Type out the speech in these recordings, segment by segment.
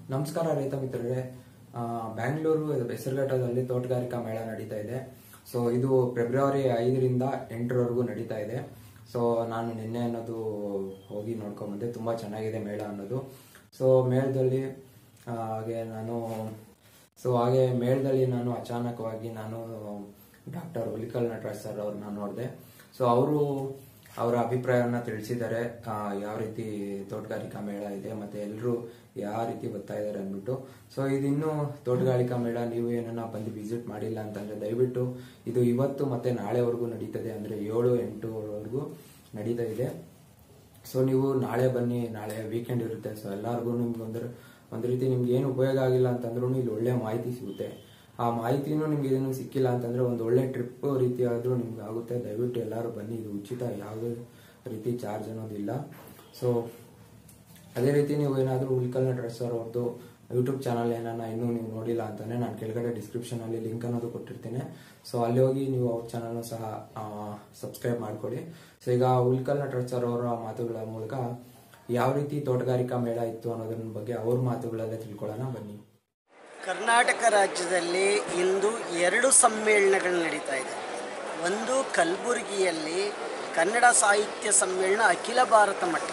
ನಮಸ್ಕಾರ ರೈತ ಮಿತ್ರರೇ ಆ, ಬ್ಯಾಂಗ್ಳೂರು ಹೆಸರುಘಟ್ಟದಲ್ಲಿ ತೋಟಗಾರಿಕಾ ಮೇಳ ನಡೀತಾ ಇದೆ ಸೊ ಇದು ಫೆಬ್ರವರಿ ಐದರಿಂದ ಎಂಟರವರೆಗೂ ನಡೀತಾ ಇದೆ ಸೊ ನಾನು ನಿನ್ನೆ ಅನ್ನೋದು ಹೋಗಿ ನೋಡ್ಕೊಂಬಂದೆ ತುಂಬಾ ಚೆನ್ನಾಗಿದೆ ಮೇಳ ಅನ್ನೋದು ಸೊ ಮೇಳದಲ್ಲಿ ಆ, ಹಾಗೆ ನಾನು ಸೊ ಹಾಗೆ ಮೇಳದಲ್ಲಿ ನಾನು ಅಚಾನಕವಾಗಿ ನಾನು ಡಾಕ್ಟರ್ ಹುಲಿಕಲ್ ನಟರಾಜ್ ಸರ್ ಅವ್ರನ್ನ ನೋಡಿದೆ ಸೊ ಅವರು ಅವರ ಅಭಿಪ್ರಾಯವನ್ನ ತಿಳಿಸಿದ್ದಾರೆ ಆ, ಯಾವ ರೀತಿ ತೋಟಗಾರಿಕಾ ಮೇಳ ಇದೆ ಮತ್ತೆ ಎಲ್ಲರೂ ಯಾವ ರೀತಿ ಬರ್ತಾ ಇದ್ದಾರೆ ಅಂದ್ಬಿಟ್ಟು ಸೊ ಇದಿನ್ನು ತೋಟಗಾರಿಕಾ ಮೇಳ ನೀವು ಏನನ್ನ ಬಂದು ವಿಸಿಟ್ ಮಾಡಿಲ್ಲ ಅಂತಂದ್ರೆ ದಯವಿಟ್ಟು ಇದು ಇವತ್ತು ಮತ್ತೆ ನಾಳೆವರೆಗೂ ನಡೀತದೆ ಅಂದ್ರೆ ಏಳು ಎಂಟುವರೆಗೂ ನಡೀತಾ ಇದೆ ಸೊ ನೀವು ನಾಳೆ ಬನ್ನಿ ನಾಳೆ ವೀಕೆಂಡ್ ಇರುತ್ತೆ ಸೊ ಎಲ್ಲರಿಗೂ ನಿಮ್ಗೆ ಒಂದು ಒಂದು ರೀತಿ ನಿಮ್ಗೆ ಏನು ಉಪಯೋಗ ಆಗಿಲ್ಲ ಅಂತಂದ್ರೂ ಇಲ್ಲಿ ಒಳ್ಳೆ ಮಾಹಿತಿ ಸಿಗುತ್ತೆ ಆ ಮಾಹಿತಿನೂ ನಿಮ್ಗೆ ಏನು ಸಿಕ್ಕಿಲ್ಲ ಅಂತಂದ್ರೆ ಒಂದು ಒಳ್ಳೆ ಟ್ರಿಪ್ ರೀತಿ ಆದ್ರೂ ನಿಮ್ಗೆ ಆಗುತ್ತೆ ದಯವಿಟ್ಟು ಎಲ್ಲರೂ ಬನ್ನಿ ಇದು ಉಚಿತ ಯಾವುದೇ ರೀತಿ ಚಾರ್ಜ್ ಅನ್ನೋದಿಲ್ಲ ಸೊ ಅದೇ ರೀತಿ ನೀವು ಏನಾದರೂ ಉಲ್ಕಲ್ ಡ್ರೆಸ್ ಅವ್ರದ್ದು ಯೂಟ್ಯೂಬ್ ಚಾನಲ್ ಏನನ್ನ ಇನ್ನೂ ನೀವು ನೋಡಿಲ್ಲ ಅಂತಾನೆ ನಾನು ಕೆಳಗಡೆ ಡಿಸ್ಕ್ರಿಪ್ಷನ್ ಅಲ್ಲಿ ಲಿಂಕ್ ಅನ್ನೋದು ಕೊಟ್ಟಿರ್ತೀನಿ ಸೊ ಅಲ್ಲಿ ಹೋಗಿ ನೀವು ಅವ್ರ ಚಾನಲ್ನ ಸಹ ಸಬ್ಸ್ಕ್ರೈಬ್ ಮಾಡ್ಕೊಳ್ಳಿ ಸೊ ಈಗ ಉಲ್ಕಲ್ ನಟರಾಜ್ ಸರ್ ಅವರ ಮಾತುಗಳ ಮೂಲಕ ಯಾವ ರೀತಿ ತೋಟಗಾರಿಕಾ ಮೇಳ ಇತ್ತು ಅನ್ನೋದ್ರ ಬಗ್ಗೆ ಅವ್ರ ಮಾತುಗಳಲ್ಲೇ ತಿಳ್ಕೊಳ್ಳೋಣ ಬನ್ನಿ ಕರ್ನಾಟಕ ರಾಜ್ಯದಲ್ಲಿ ಇಂದು ಎರಡು ಸಮ್ಮೇಳನಗಳು ನಡೀತಾ ಇದೆ ಒಂದು ಕಲಬುರಗಿಯಲ್ಲಿ ಕನ್ನಡ ಸಾಹಿತ್ಯ ಸಮ್ಮೇಳನ ಅಖಿಲ ಭಾರತ ಮಟ್ಟ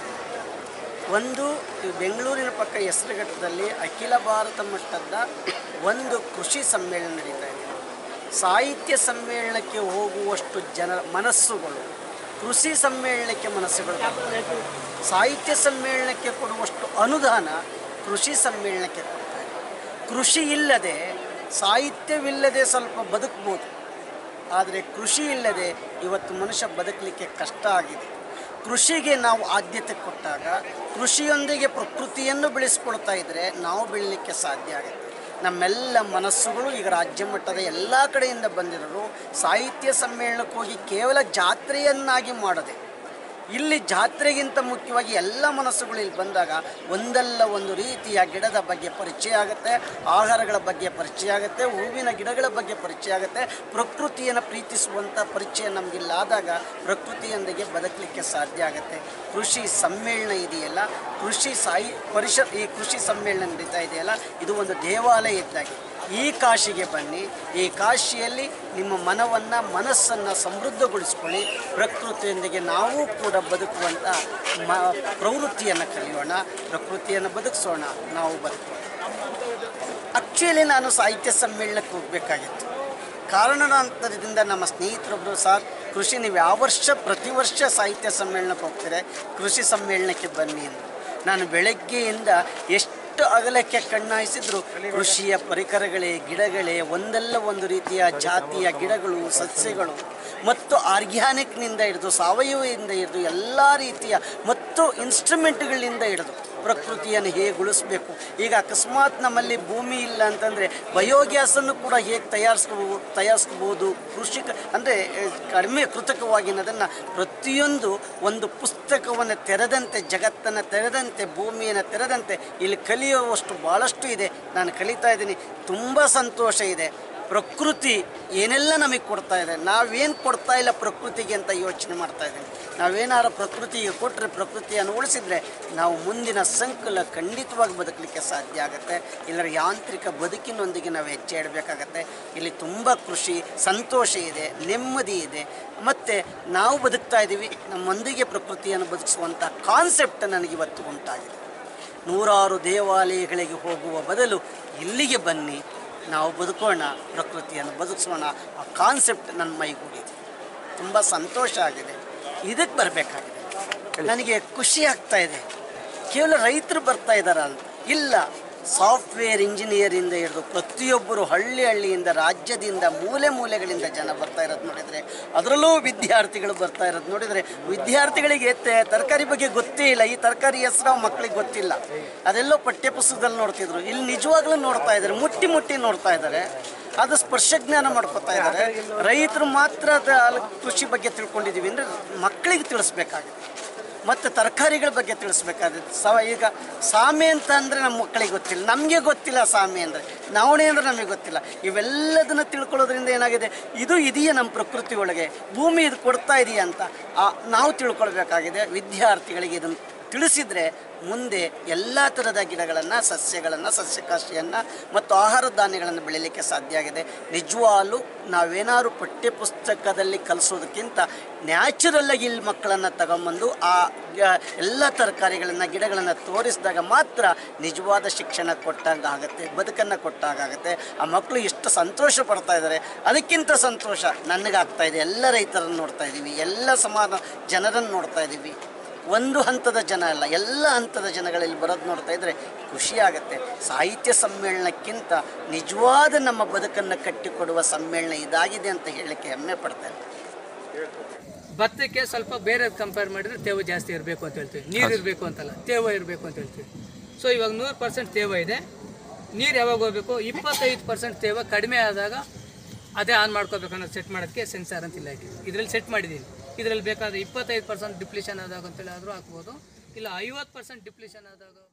ಒಂದು ಬೆಂಗಳೂರಿನ ಪಕ್ಕ ಹೆಸರುಘಟ್ಟದಲ್ಲಿ ಅಖಿಲ ಭಾರತ ಮಟ್ಟದ ಒಂದು ಕೃಷಿ ಸಮ್ಮೇಳನ ನಡೀತಾ ಇದೆ ಸಾಹಿತ್ಯ ಸಮ್ಮೇಳನಕ್ಕೆ ಹೋಗುವಷ್ಟು ಜನ ಮನಸ್ಸುಗಳು ಕೃಷಿ ಸಮ್ಮೇಳನಕ್ಕೆ ಮನಸ್ಸುಗಳು ಬರ್ತವೆ. ಸಾಹಿತ್ಯ ಸಮ್ಮೇಳನಕ್ಕೆ ಕೊಡುವಷ್ಟು ಅನುದಾನ ಕೃಷಿ ಸಮ್ಮೇಳನಕ್ಕೆ ಕೊಡ್ತಾರೆ ಕೃಷಿ ಇಲ್ಲದೆ ಸಾಹಿತ್ಯವಿಲ್ಲದೆ ಸ್ವಲ್ಪ ಬದುಕ್ಬೋದು ಆದರೆ ಕೃಷಿ ಇಲ್ಲದೆ ಇವತ್ತು ಮನುಷ್ಯ ಬದುಕಲಿಕ್ಕೆ ಕಷ್ಟ ಆಗಿದೆ ಕೃಷಿಗೆ ನಾವು ಆದ್ಯತೆ ಕೊಟ್ಟಾಗ ಕೃಷಿಯೊಂದಿಗೆ ಪ್ರಕೃತಿಯನ್ನು ಬೆಳೆಸ್ಕೊಳ್ತಾ ಇದ್ದರೆ ನಾವು ಬೆಳೀಲಿಕ್ಕೆ ಸಾಧ್ಯ ಆಗುತ್ತೆ ನಮ್ಮೆಲ್ಲ ಮನಸ್ಸುಗಳು ಈಗ ರಾಜ್ಯ ಮಟ್ಟದ ಎಲ್ಲ ಕಡೆಯಿಂದ ಬಂದಿರೋರು ಸಾಹಿತ್ಯ ಸಮ್ಮೇಳನಕ್ಕೆ ಹೋಗಿ ಕೇವಲ ಜಾತ್ರೆಯನ್ನಾಗಿ ಮಾಡದೆ ಇಲ್ಲಿ ಜಾತ್ರೆಗಿಂತ ಮುಖ್ಯವಾಗಿ ಎಲ್ಲ ಮನಸ್ಸುಗಳು ಇಲ್ಲಿ ಬಂದಾಗ ಒಂದಲ್ಲ ಒಂದು ರೀತಿಯ ಗಿಡದ ಬಗ್ಗೆ ಪರಿಚಯ ಆಗುತ್ತೆ ಆಹಾರಗಳ ಬಗ್ಗೆ ಪರಿಚಯ ಆಗುತ್ತೆ ಹೂವಿನ ಗಿಡಗಳ ಬಗ್ಗೆ ಪರಿಚಯ ಆಗುತ್ತೆ ಪ್ರಕೃತಿಯನ್ನು ಪ್ರೀತಿಸುವಂಥ ಪರಿಚಯ ನಮಗಿಲ್ಲಾದಾಗ ಪ್ರಕೃತಿಯೊಂದಿಗೆ ಬದುಕಲಿಕ್ಕೆ ಸಾಧ್ಯ ಆಗುತ್ತೆ ಕೃಷಿ ಸಮ್ಮೇಳನ ಇದೆಯಲ್ಲ ಕೃಷಿ ಸಾಯಿ ಪರಿಷತ್ ಈ ಕೃಷಿ ಸಮ್ಮೇಳನ ನಡೀತಾ ಇದೆಯಲ್ಲ ಇದು ಒಂದು ದೇವಾಲಯ ಇದ್ದಾಗೆ ಈ ಕಾಶಿಗೆ ಬನ್ನಿ ಈ ಕಾಶಿಯಲ್ಲಿ ನಿಮ್ಮ ಮನವನ್ನು ಮನಸ್ಸನ್ನು ಸಮೃದ್ಧಗೊಳಿಸ್ಕೊಳ್ಳಿ ಪ್ರಕೃತಿಯೊಂದಿಗೆ ನಾವು ಕೂಡ ಬದುಕುವಂಥ ಮ ಪ್ರವೃತ್ತಿಯನ್ನು ಕಲಿಯೋಣ ಪ್ರಕೃತಿಯನ್ನು ಬದುಕಿಸೋಣ ನಾವು ಬದುಕೋಣ ಆ್ಯಕ್ಚುಲಿ ನಾನು ಸಾಹಿತ್ಯ ಸಮ್ಮೇಳನಕ್ಕೆ ಹೋಗಬೇಕಾಗಿತ್ತು ಕಾರಣಾಂತರದಿಂದ ನಮ್ಮ ಸ್ನೇಹಿತರೊಬ್ಬರು ಸರ್ ಕೃಷಿ ನೀವು ಯಾವ ವರ್ಷ ಪ್ರತಿ ವರ್ಷ ಸಾಹಿತ್ಯ ಸಮ್ಮೇಳನಕ್ಕೆ ಹೋಗ್ತೀರಾ ಕೃಷಿ ಸಮ್ಮೇಳನಕ್ಕೆ ಬನ್ನಿ ಅಂತ ನಾನು ಬೆಳಗ್ಗೆಯಿಂದ ಎಷ್ಟು ಅಗಲಕ್ಕೆ ಕಣ್ಣಾಯಿಸಿದ್ರು ಕೃಷಿಯ ಪರಿಕರಗಳೇ ಗಿಡಗಳೇ ಒಂದಲ್ಲ ಒಂದು ರೀತಿಯ ಜಾತಿಯ ಗಿಡಗಳು ಸಸ್ಯಗಳು ಮತ್ತು ಆರ್ಗ್ಯಾನಿಕ್ನಿಂದ ಹಿಡಿದು ಸಾವಯವದಿಂದ ಹಿಡಿದು ಎಲ್ಲ ರೀತಿಯ ಮತ್ತು ಇನ್ಸ್ಟ್ರೂಮೆಂಟ್ಗಳಿಂದ ಹಿಡಿದು ಪ್ರಕೃತಿಯನ್ನು ಹೇಗೆ ಉಳಿಸ್ಬೇಕು ಈಗ ಅಕಸ್ಮಾತ್ ನಮ್ಮಲ್ಲಿ ಭೂಮಿ ಇಲ್ಲ ಅಂತಂದರೆ ಬಯೋಗ್ಯಾಸನ್ನು ಕೂಡ ಹೇಗೆ ತಯಾರಿಸ್ಕೋಬೋದು ತಯಾರಿಸ್ಕೋಬೋದು ಕೃಷಿಕ ಅಂದರೆ ಕಡಿಮೆ ಕೃತಕವಾಗಿನದನ್ನು ಪ್ರತಿಯೊಂದು ಒಂದು ಪುಸ್ತಕವನ್ನು ತೆರೆದಂತೆ ಜಗತ್ತನ್ನು ತೆರೆದಂತೆ ಭೂಮಿಯನ್ನು ತೆರೆದಂತೆ ಇಲ್ಲಿ ಕಲಿಯುವಷ್ಟು ಭಾಳಷ್ಟು ಇದೆ ನಾನು ಕಲಿತಾ ಇದ್ದೀನಿ ತುಂಬ ಸಂತೋಷ ಇದೆ ಪ್ರಕೃತಿ ಏನೆಲ್ಲ ನಮಗೆ ಕೊಡ್ತಾ ಇದೆ ನಾವೇನು ಕೊಡ್ತಾ ಇಲ್ಲ ಪ್ರಕೃತಿಗೆ ಅಂತ ಯೋಚನೆ ಮಾಡ್ತಾ ಇದ್ದೀನಿ ನಾವೇನಾರು ಪ್ರಕೃತಿಗೆ ಕೊಟ್ಟರೆ ಪ್ರಕೃತಿಯನ್ನು ಉಳಿಸಿದ್ರೆ ನಾವು ಮುಂದಿನ ಸಂಕಲ ಖಂಡಿತವಾಗಿ ಬದುಕಲಿಕ್ಕೆ ಸಾಧ್ಯ ಆಗುತ್ತೆ ಇಲ್ಲರ ಯಾಂತ್ರಿಕ ಬದುಕಿನೊಂದಿಗೆ ನಾವು ಹೆಜ್ಜೆ ಇಡಬೇಕಾಗತ್ತೆ ಇಲ್ಲಿ ತುಂಬ ಕೃಷಿ ಸಂತೋಷ ಇದೆ ನೆಮ್ಮದಿ ಇದೆ ಮತ್ತು ನಾವು ಬದುಕ್ತಾ ಇದ್ದೀವಿ ನಮ್ಮೊಂದಿಗೆ ಪ್ರಕೃತಿಯನ್ನು ಬದುಕಿಸುವಂಥ ಕಾನ್ಸೆಪ್ಟ್ ನನಗಿವತ್ತು ಉಂಟಾಗಿದೆ ನೂರಾರು ದೇವಾಲಯಗಳಿಗೆ ಹೋಗುವ ಬದಲು ಇಲ್ಲಿಗೆ ಬನ್ನಿ ನಾವು ಬದುಕೋಣ ಪ್ರಕೃತಿಯನ್ನು ಬದುಕಿಸೋಣ ಆ ಕಾನ್ಸೆಪ್ಟ್ ನನ್ನ ಮೈಗೂಡಿದೆ ತುಂಬ ಸಂತೋಷ ಆಗಿದೆ ಇದಕ್ಕೆ ಬರಬೇಕಾಗಿದೆ ನನಗೆ ಖುಷಿ ಆಗ್ತಾ ಇದೆ ಕೇವಲ ರೈತರು ಬರ್ತಾ ಇದ್ದಾರಾ ಅಂತ ಇಲ್ಲ ಸಾಫ್ಟ್ವೇರ್ ಇಂಜಿನಿಯರಿಂದ ಹಿಡಿದು ಪ್ರತಿಯೊಬ್ಬರು ಹಳ್ಳಿ ಹಳ್ಳಿಯಿಂದ ರಾಜ್ಯದಿಂದ ಮೂಲೆ ಮೂಲೆಗಳಿಂದ ಜನ ಬರ್ತಾ ಇರೋದು ನೋಡಿದರೆ ಅದರಲ್ಲೂ ವಿದ್ಯಾರ್ಥಿಗಳು ಬರ್ತಾ ಇರೋದು ನೋಡಿದರೆ ವಿದ್ಯಾರ್ಥಿಗಳಿಗೆ ತೆ- ತರಕಾರಿ ಬಗ್ಗೆ ಗೊತ್ತೇ ಇಲ್ಲ ಈ ತರಕಾರಿ ಹೆಸರು ಮಕ್ಕಳಿಗೆ ಗೊತ್ತಿಲ್ಲ ಅದೆಲ್ಲೋ ಪಠ್ಯಪುಸ್ತಕದಲ್ಲಿ ನೋಡ್ತಿದ್ರು ಇಲ್ಲಿ ನಿಜವಾಗ್ಲೂ ನೋಡ್ತಾ ಇದ್ದಾರೆ ಮುಟ್ಟಿ ಮುಟ್ಟಿ ನೋಡ್ತಾ ಇದ್ದಾರೆ ಅದು ಸ್ಪರ್ಶಜ್ಞಾನ ಮಾಡ್ಕೊತಾ ಇದ್ದಾರೆ ರೈತರು ಮಾತ್ರ ಅದ- ಅಲ್ಲಿ ಕೃಷಿ ಬಗ್ಗೆ ತಿಳ್ಕೊಂಡಿದ್ದೀವಿ ಅಂದರೆ ಮಕ್ಕಳಿಗೆ ತಿಳಿಸ್ಬೇಕಾಗಿದೆ ಮತ್ತು ತರಕಾರಿಗಳ ಬಗ್ಗೆ ತಿಳಿಸ್ಬೇಕಾದ್ರೆ ಸವ ಈಗ ಸಾಮೆ ಅಂತ ಅಂದರೆ ನಮ್ಮ ಮಕ್ಕಳಿಗೆ ಗೊತ್ತಿಲ್ಲ ನಮಗೆ ಗೊತ್ತಿಲ್ಲ ಸಾಮೆ ಅಂದರೆ ನವಣೆ ಅಂದರೆ ನಮಗೆ ಗೊತ್ತಿಲ್ಲ ಇವೆಲ್ಲದನ್ನು ತಿಳ್ಕೊಳ್ಳೋದ್ರಿಂದ ಏನಾಗಿದೆ ಇದು ಇದೆಯಾ ನಮ್ಮ ಪ್ರಕೃತಿ ಒಳಗೆ ಭೂಮಿ ಇದು ಕೊಡ್ತಾ ಇದೆಯಾ ಅಂತ ಆ, ನಾವು ತಿಳ್ಕೊಳ್ಬೇಕಾಗಿದೆ ವಿದ್ಯಾರ್ಥಿಗಳಿಗೆ ಇದನ್ನು ತಿಳಿಸಿದರೆ ಮುಂದೆ ಎಲ್ಲ ಥರದ ಗಿಡಗಳನ್ನು ಸಸ್ಯಗಳನ್ನು ಸಸ್ಯಕಾಶಿಯನ್ನು ಮತ್ತು ಆಹಾರ ಧಾನ್ಯಗಳನ್ನು ಬೆಳೀಲಿಕ್ಕೆ ಸಾಧ್ಯ ಆಗಿದೆ ನಿಜವಾಗ್ಲೂ ನಾವೇನಾದ್ರು ಪಠ್ಯಪುಸ್ತಕದಲ್ಲಿ ಕಲಿಸೋದಕ್ಕಿಂತ ನ್ಯಾಚುರಲ್ಲಾಗಿ ಇಲ್ಲಿ ಮಕ್ಕಳನ್ನು ತಗೊಂಬಂದು ಆ ಗ- ಎಲ್ಲ ತರಕಾರಿಗಳನ್ನು ಗಿಡಗಳನ್ನು ತೋರಿಸಿದಾಗ ಮಾತ್ರ ನಿಜವಾದ ಶಿಕ್ಷಣ ಕೊಟ್ಟಂಗೆ ಆಗುತ್ತೆ ಬದುಕನ್ನು ಕೊಟ್ಟಾಗುತ್ತೆ ಆ ಮಕ್ಕಳು ಎಷ್ಟು ಸಂತೋಷ ಪಡ್ತಾ ಇದ್ದಾರೆ ಅದಕ್ಕಿಂತ ಸಂತೋಷ ನನಗಾಗ್ತಾ ಇದೆ ಎಲ್ಲ ರೈತರನ್ನು ನೋಡ್ತಾ ಇದ್ದೀವಿ ಎಲ್ಲ ಸಮಾನ ಜನರನ್ನು ನೋಡ್ತಾ ಇದ್ದೀವಿ ಒಂದು ಹಂತದ ಜನ ಅಲ್ಲ ಎಲ್ಲ ಹಂತದ ಜನಗಳಲ್ಲಿ ಬರೋದು ನೋಡ್ತಾ ಇದ್ರೆ ಖುಷಿ ಆಗುತ್ತೆ ಸಾಹಿತ್ಯ ಸಮ್ಮೇಳನಕ್ಕಿಂತ ನಿಜವಾದ ನಮ್ಮ ಬದುಕನ್ನು ಕಟ್ಟಿಕೊಡುವ ಸಮ್ಮೇಳನ ಇದಾಗಿದೆ ಅಂತ ಹೇಳಲಿಕ್ಕೆ ಹೆಮ್ಮೆ ಪಡ್ತೇನೆ ಭತ್ತಕ್ಕೆ ಸ್ವಲ್ಪ ಬೇರೆ ಕಂಪೇರ್ ಮಾಡಿದ್ರೆ ತೇವ ಜಾಸ್ತಿ ಇರಬೇಕು ಅಂತ ಹೇಳ್ತೀವಿ ನೀರು ಇರಬೇಕು ಅಂತಲ್ಲ ತೇವ ಇರಬೇಕು ಅಂತ ಹೇಳ್ತೀವಿ ಸೊ ಇವಾಗ ನೂರು ಪರ್ಸೆಂಟ್ ತೇವ ಇದೆ ನೀರು ಯಾವಾಗ ಹೋಗ್ಬೇಕು ಇಪ್ಪತ್ತೈದು ಪರ್ಸೆಂಟ್ ತೇವ ಕಡಿಮೆ ಆದಾಗ ಅದೇ ಆನ್ ಮಾಡ್ಕೋಬೇಕು ಅನ್ನೋದು ಸೆಟ್ ಮಾಡೋದಕ್ಕೆ ಸೆನ್ಸಾರ್ ಅಂತ ಇಲ್ಲ ಇದರಲ್ಲಿ ಸೆಟ್ ಮಾಡಿದ್ದೀನಿ ಇದರಲ್ಲಿ ಬೇಕಾದ್ರೆ ಇಪ್ಪತ್ತೈದು ಪರ್ಸೆಂಟ್ ಡಿಪ್ಲಿಷನ್ ಆದಾಗ ಅಂತೇಳಿ ಆದರೂ ಹಾಕ್ಬೋದು ಇಲ್ಲ ಐವತ್ತು ಪರ್ಸೆಂಟ್ ಡಿಪ್ಲಿಷನ್ ಆದಾಗ